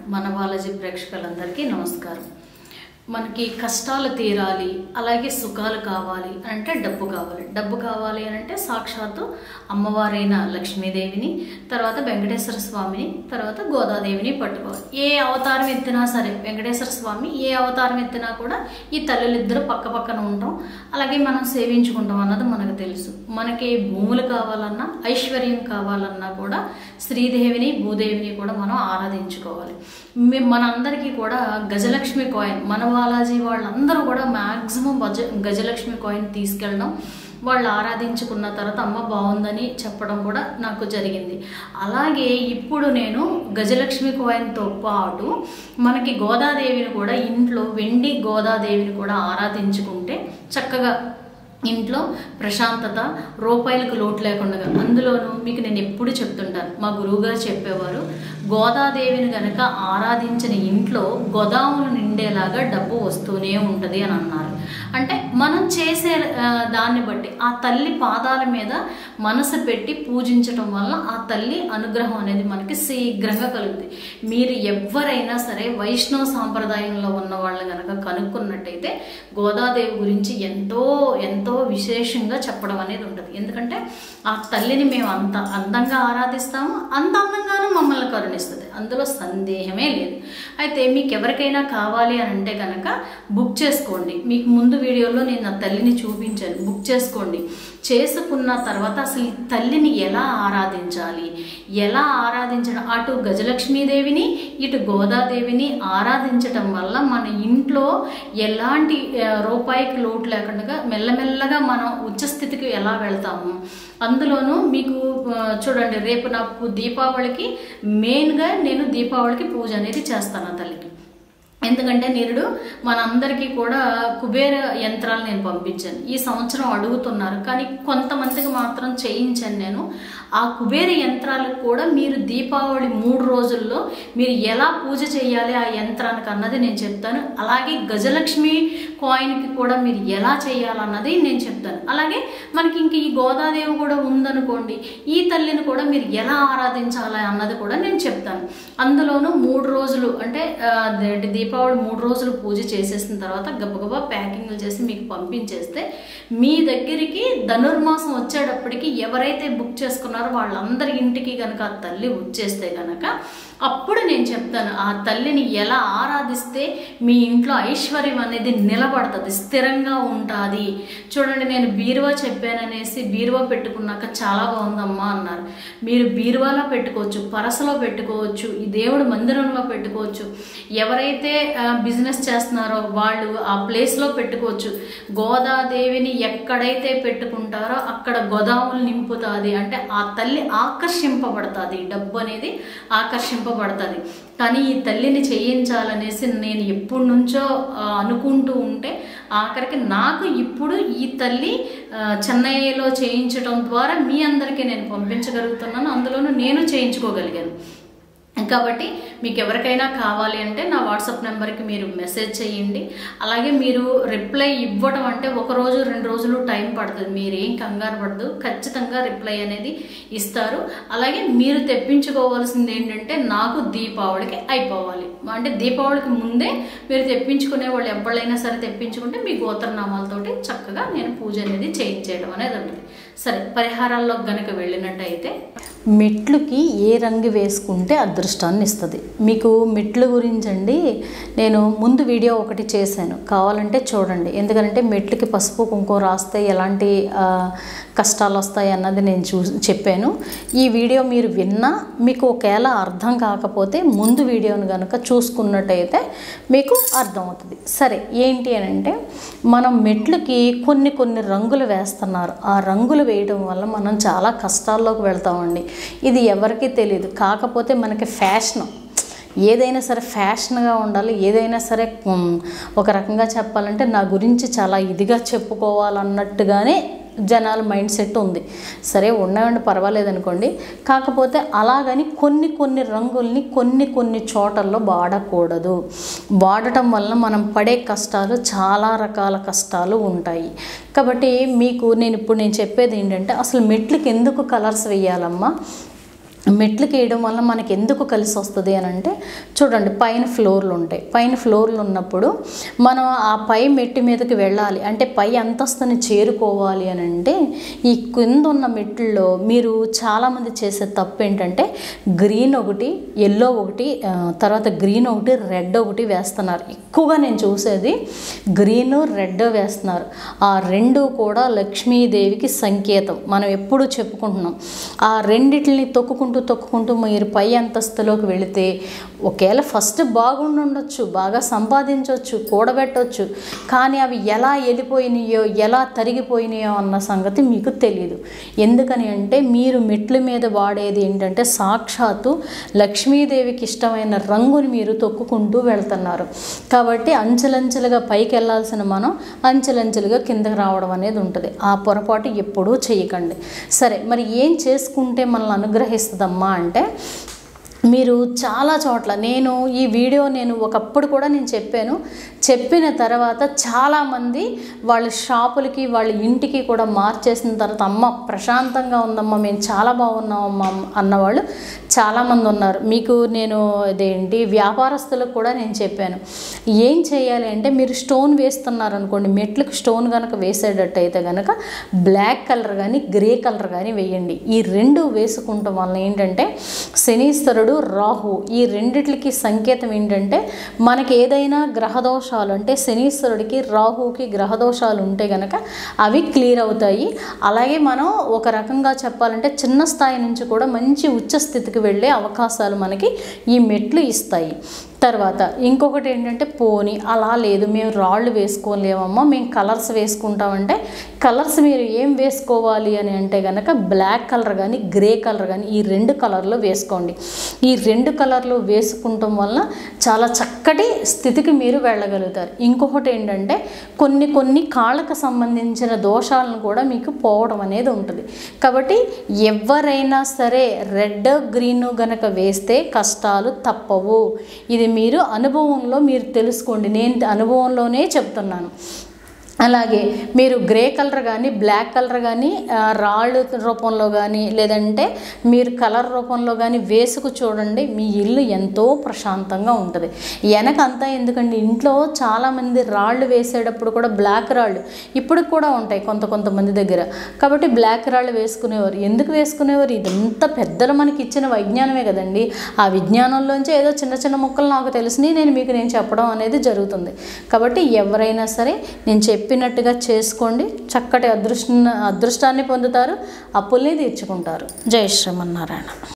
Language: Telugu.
మన బాలాజీ ప్రేక్షకులందరికీ నమస్కారం మనకి కష్టాలు తీరాలి అలాగే సుఖాలు కావాలి అని అంటే డబ్బు కావాలి డబ్బు కావాలి అని అంటే సాక్షాత్తు అమ్మవారైన లక్ష్మీదేవిని తర్వాత వెంకటేశ్వర స్వామిని తర్వాత గోదాదేవిని పట్టుకోవాలి ఏ అవతారం ఎత్తినా సరే వెంకటేశ్వర స్వామి ఏ అవతారం ఎత్తినా కూడా ఈ తల్లులిద్దరూ పక్క పక్కన ఉంటాం అలాగే మనం సేవించుకుంటాం అన్నది మనకు తెలుసు మనకి భూములు కావాలన్నా ఐశ్వర్యం కావాలన్నా కూడా శ్రీదేవిని భూదేవిని కూడా మనం ఆరాధించుకోవాలి మే- మనందరికీ కూడా గజలక్ష్మి కాయిన్ మన బాలాజీ వాళ్ళందరూ కూడా మ్యాక్సిమం గజ గజలక్ష్మి కాయిన్ తీసుకెళ్ళడం వాళ్ళు ఆరాధించుకున్న తర్వాత అమ్మ బాగుందని చెప్పడం కూడా నాకు జరిగింది అలాగే ఇప్పుడు నేను గజలక్ష్మి కాయిన్తో పాటు మనకి గోదాదేవిని కూడా ఇంట్లో వెండి గోదాదేవిని కూడా ఆరాధించుకుంటే చక్కగా ఇంట్లో ప్రశాంతత రూపాయలకు లోటు లేకుండా అందులోనూ మీకు నేను ఎప్పుడు చెప్తుంటాను మా గురువుగారు చెప్పేవారు గోదాదేవిని గనక ఆరాధించిన ఇంట్లో గోదాములు నిండేలాగా డబ్బు వస్తూనే ఉంటుంది అని అన్నారు అంటే మనం చేసే ఆ, దాన్ని బట్టి ఆ తల్లి పాదాల మీద మనసు పెట్టి పూజించటం వల్ల ఆ తల్లి అనుగ్రహం అనేది మనకి శీఘ్రంగా కలుగుతుంది మీరు ఎవరైనా సరే వైష్ణవ సాంప్రదాయంలో ఉన్న వాళ్ళు కనుక కనుక్కున్నట్టయితే గోదాదేవి గురించి ఎంతో ఎంతో విశేషంగా చెప్పడం అనేది ఉంటుంది ఎందుకంటే ఆ తల్లిని మేము అంత అందంగా ఆరాధిస్తాము అంత అందంగానూ మమ్మల్ని కరుణిస్తుంది అందులో సందేహమే లేదు అయితే మీకు ఎవరికైనా కావాలి అని అంటే కనుక బుక్ చేసుకోండి మీకు ముందు వీడియోలో నేను ఆ తల్లిని చూపించాను బుక్ చేసుకోండి చేసుకున్న తర్వాత అసలు ఈ తల్లిని ఎలా ఆరాధించాలి ఎలా ఆరాధించడం అటు గజలక్ష్మీదేవిని ఇటు గోదాదేవిని ఆరాధించటం వల్ల మన ఇంట్లో ఎలాంటి ఆ, రూపాయికి లోటు లేకుండా మెల్లమెల్లగా మనం ఉచ్చస్థితికి ఎలా వెళ్తాము అందులోనూ మీకు ఆ, చూడండి రేపు నాకు దీపావళికి మెయిన్గా నేను దీపావళికి పూజ అనేది చేస్తాను ఆ తల్లికి ఎందుకంటే నిరుడు మనందరికీ కూడా కుబేర యంత్రాలు నేను పంపించాను ఈ సంవత్సరం అడుగుతున్నారు కానీ కొంతమందికి మాత్రం చేయించాను నేను ఆ కుబేర యంత్రాలకు కూడా మీరు దీపావళి మూడు రోజుల్లో మీరు ఎలా పూజ చేయాలి ఆ యంత్రానికి అన్నది నేను చెప్తాను అలాగే గజలక్ష్మి కాయిన్కి కూడా మీరు ఎలా చేయాలన్నది నేను చెప్తాను అలాగే మనకి ఇంక ఈ గోదాదేవి కూడా ఉందనుకోండి ఈ తల్లిని కూడా మీరు ఎలా ఆరాధించాలి అన్నది కూడా నేను చెప్తాను అందులోనూ మూడు రోజులు అంటే ఆ, అదేంటి దీపావళి మూడు రోజులు పూజ చేసేసిన తర్వాత గబగబా ప్యాకింగ్లు చేసి మీకు పంపించేస్తే మీ దగ్గరికి ధనుర్మాసం వచ్చేటప్పటికి ఎవరైతే బుక్ చేసుకున్నారో వాళ్ళందరి ఇంటికి కనుక ఆ తల్లి వచ్చేస్తే కనుక అప్పుడు నేను చెప్తాను ఆ తల్లిని ఎలా ఆరాధిస్తే మీ ఇంట్లో ఐశ్వర్యం అనేది నిలబడుతుంది స్థిరంగా ఉంటుంది చూడండి నేను బీరువా చెప్పాననేసి బీరువా పెట్టుకున్నాక చాలా బాగుందమ్మా అన్నారు మీరు బీరువాలో పెట్టుకోవచ్చు పరసలో పెట్టుకోవచ్చు ఈ దేవుడు మందిరంలో పెట్టుకోవచ్చు ఎవరైతే బిజినెస్ చేస్తున్నారో వాళ్ళు ఆ ప్లేస్లో పెట్టుకోవచ్చు గోదాదేవిని ఎక్కడైతే పెట్టుకుంటారో అక్కడ గోదాములు నింపుతుంది అంటే ఆ తల్లి ఆకర్షింపబడుతుంది డబ్బు అనేది ఆకర్షింపబడుతుంది కానీ ఈ తల్లిని చేయించాలనేసి నేను ఎప్పటి నుంచో ఆ, అనుకుంటూ ఉంటే ఆఖరికి నాకు ఇప్పుడు ఈ తల్లి ఆ, చెన్నైలో చేయించడం ద్వారా మీ అందరికీ నేను పంపించగలుగుతున్నాను అందులోనూ నేను చేయించుకోగలిగాను కాబట్టి మీకు ఎవరికైనా కావాలి అంటే నా వాట్సాప్ నెంబర్కి మీరు మెసేజ్ చేయండి అలాగే మీరు రిప్లై ఇవ్వడం అంటే ఒక రోజు రెండు రోజులు టైం పడుతుంది మీరు ఏం కంగారు పడదు ఖచ్చితంగా రిప్లై అనేది ఇస్తారు అలాగే మీరు తెప్పించుకోవాల్సింది ఏంటంటే నాకు దీపావళికి అయిపోవాలి అంటే దీపావళికి ముందే మీరు తెప్పించుకునే వాళ్ళు ఎవరైనా సరే తెప్పించుకుంటే మీ గోత్రనామాలతోటి చక్కగా నేను పూజ అనేది చేయించేయడం అనేది ఉంటుంది సరే పరిహారాల్లో గనుక వెళ్ళినట్టయితే మెట్లుకి ఏ రంగు వేసుకుంటే అదృష్టాన్ని ఇస్తుంది మీకు మెట్లు గురించి అండి నేను ముందు వీడియో ఒకటి చేశాను కావాలంటే చూడండి ఎందుకంటే మెట్లకి పసుపు కుంకుమ రాస్తే ఎలాంటి ఆ, కష్టాలు వస్తాయి అన్నది నేను చూ చెప్పాను ఈ వీడియో మీరు విన్నా మీకు ఒకవేళ అర్థం కాకపోతే ముందు వీడియోను కనుక చూసుకున్నట్టయితే మీకు అర్థమవుతుంది సరే ఏంటి అని అంటే మనం మెట్లకి కొన్ని కొన్ని రంగులు వేస్తున్నారు ఆ రంగులు వేయడం వల్ల మనం చాలా కష్టాల్లోకి వెళ్తామండి ఇది ఎవరికీ తెలియదు కాకపోతే మనకి ఫ్యాషన్ ఏదైనా సరే ఫ్యాషన్గా ఉండాలి ఏదైనా సరే ఉమ్, ఒక రకంగా చెప్పాలంటే నా గురించి చాలా ఇదిగా చెప్పుకోవాలన్నట్టుగానే జనాల మైండ్ సెట్ ఉంది సరే ఉన్నాయండి పర్వాలేదు అనుకోండి కాకపోతే అలాగని కొన్ని కొన్ని రంగుల్ని కొన్ని కొన్ని చోటల్లో వాడకూడదు వాడటం వల్ల మనం పడే కష్టాలు చాలా రకాల కష్టాలు ఉంటాయి కాబట్టి మీకు నేను ఇప్పుడు నేను చెప్పేది ఏంటంటే అసలు మెట్లకి ఎందుకు కలర్స్ వేయాలమ్మా మెట్లకి వేయడం వల్ల మనకి ఎందుకు కలిసి వస్తుంది అని అంటే చూడండి పైన ఫ్లోర్లు ఉంటాయి పైన ఫ్లోర్లు ఉన్నప్పుడు మనం ఆ పై మెట్టు మీదకి వెళ్ళాలి అంటే పై అంతస్తుని చేరుకోవాలి అని అంటే ఈ కింద ఉన్న మెట్లలో మీరు చాలామంది చేసే తప్పు ఏంటంటే గ్రీన్ ఒకటి ఎల్లో ఒకటి ఆ, తర్వాత గ్రీన్ ఒకటి రెడ్ ఒకటి వేస్తున్నారు ఎక్కువగా నేను చూసేది గ్రీన్ రెడ్ వేస్తున్నారు ఆ రెండు కూడా లక్ష్మీదేవికి సంకేతం మనం ఎప్పుడూ చెప్పుకుంటున్నాం ఆ రెండిటిని తొక్కుకుంటూ తొక్కుకుంటూ మీరు పై అంతస్తులోకి వెళితే ఒకవేళ ఫస్ట్ బాగుండి ఉండొచ్చు బాగా సంపాదించవచ్చు కూడబెట్టవచ్చు కానీ అవి ఎలా వెళ్ళిపోయినాయో ఎలా తరిగిపోయినాయో అన్న సంగతి మీకు తెలియదు ఎందుకని అంటే మీరు మెట్ల మీద వాడేది ఏంటంటే సాక్షాత్తు లక్ష్మీదేవికి ఇష్టమైన రంగుని మీరు తొక్కుకుంటూ వెళ్తున్నారు కాబట్టి అంచెలంచెలుగా పైకి వెళ్ళాల్సిన మనం అంచెలంచెలుగా కిందకి రావడం అనేది ఉంటుంది ఆ పొరపాటు ఎప్పుడూ చేయకండి సరే మరి ఏం చేసుకుంటే మనల్ని అనుగ్రహిస్తుందమ్మా అంటే మీరు చాలా చోట్ల నేను ఈ వీడియో నేను ఒకప్పుడు కూడా నేను చెప్పాను చెప్పిన తర్వాత చాలామంది వాళ్ళ షాపులకి వాళ్ళ ఇంటికి కూడా మార్చేసిన తర్వాత అమ్మ ప్రశాంతంగా ఉందమ్మా మేము చాలా బాగున్నామమ్మా అన్నవాళ్ళు చాలామంది ఉన్నారు మీకు నేను ఇదేంటి వ్యాపారస్తులకు కూడా నేను చెప్పాను ఏం చేయాలి అంటే మీరు స్టోన్ వేస్తున్నారు అనుకోండి మెట్లకు స్టోన్ కనుక వేసేటట్టయితే కనుక బ్లాక్ కలర్ కానీ గ్రే కలర్ కానీ వేయండి ఈ రెండు వేసుకుంటాం వల్ల ఏంటంటే శనీశ్వరుడు రాహు ఈ రెండిట్లకి సంకేతం ఏంటంటే మనకి ఏదైనా గ్రహదోషాలు అంటే శనీశ్వరుడికి రాహుకి గ్రహదోషాలు ఉంటే గనక అవి క్లియర్ అవుతాయి అలాగే మనం ఒక రకంగా చెప్పాలంటే చిన్న స్థాయి నుంచి కూడా మంచి ఉచ్చ స్థితికి వెళ్ళే అవకాశాలు మనకి ఈ మెట్లు ఇస్తాయి తర్వాత ఇంకొకటి ఏంటంటే పోని అలా లేదు మేము రాళ్ళు వేసుకోలేమమ్మా మేము కలర్స్ వేసుకుంటామంటే కలర్స్ మీరు ఏం వేసుకోవాలి అని అంటే కనుక బ్లాక్ కలర్ కానీ గ్రే కలర్ కానీ ఈ రెండు కలర్లు వేసుకోండి ఈ రెండు కలర్లు వేసుకుంటాం వలన చాలా చక్కటి స్థితికి మీరు వెళ్ళగలుగుతారు ఇంకొకటి ఏంటంటే కొన్ని కొన్ని కాళ్ళకు సంబంధించిన దోషాలను కూడా మీకు పోవడం అనేది ఉంటుంది కాబట్టి ఎవరైనా సరే రెడ్ గ్రీన్ గనక వేస్తే కష్టాలు తప్పవు ఇది మీరు అనుభవంలో మీరు తెలుసుకోండి నేను అనుభవంలోనే చెప్తున్నాను అలాగే మీరు గ్రే కలర్ కానీ బ్లాక్ కలర్ కానీ ఆ, రాళ్ళు రూపంలో కానీ లేదంటే మీరు కలర్ రూపంలో కానీ వేసుకు చూడండి మీ ఇల్లు ఎంతో ప్రశాంతంగా ఉంటుంది వెనక అంతా ఎందుకంటే ఇంట్లో చాలామంది రాళ్ళు వేసేటప్పుడు కూడా బ్లాక్ రాళ్ళు ఇప్పుడు కూడా ఉంటాయి కొంత కొంతమంది దగ్గర కాబట్టి బ్లాక్ రాళ్ళు వేసుకునేవారు ఎందుకు వేసుకునేవారు ఇదంతా పెద్దలు మనకి ఇచ్చిన వైజ్ఞానమే కదండి ఆ విజ్ఞానంలోంచి ఏదో చిన్న చిన్న ముక్కలు నాకు తెలిసినవి నేను మీకు నేను చెప్పడం అనేది జరుగుతుంది కాబట్టి ఎవరైనా సరే నేను చెప్పినట్టుగా చేసుకోండి చక్కటి అదృష్ట అదృష్టాన్ని పొందుతారు అప్పుల్ని తీర్చుకుంటారు జై శ్రీమన్నారాయణ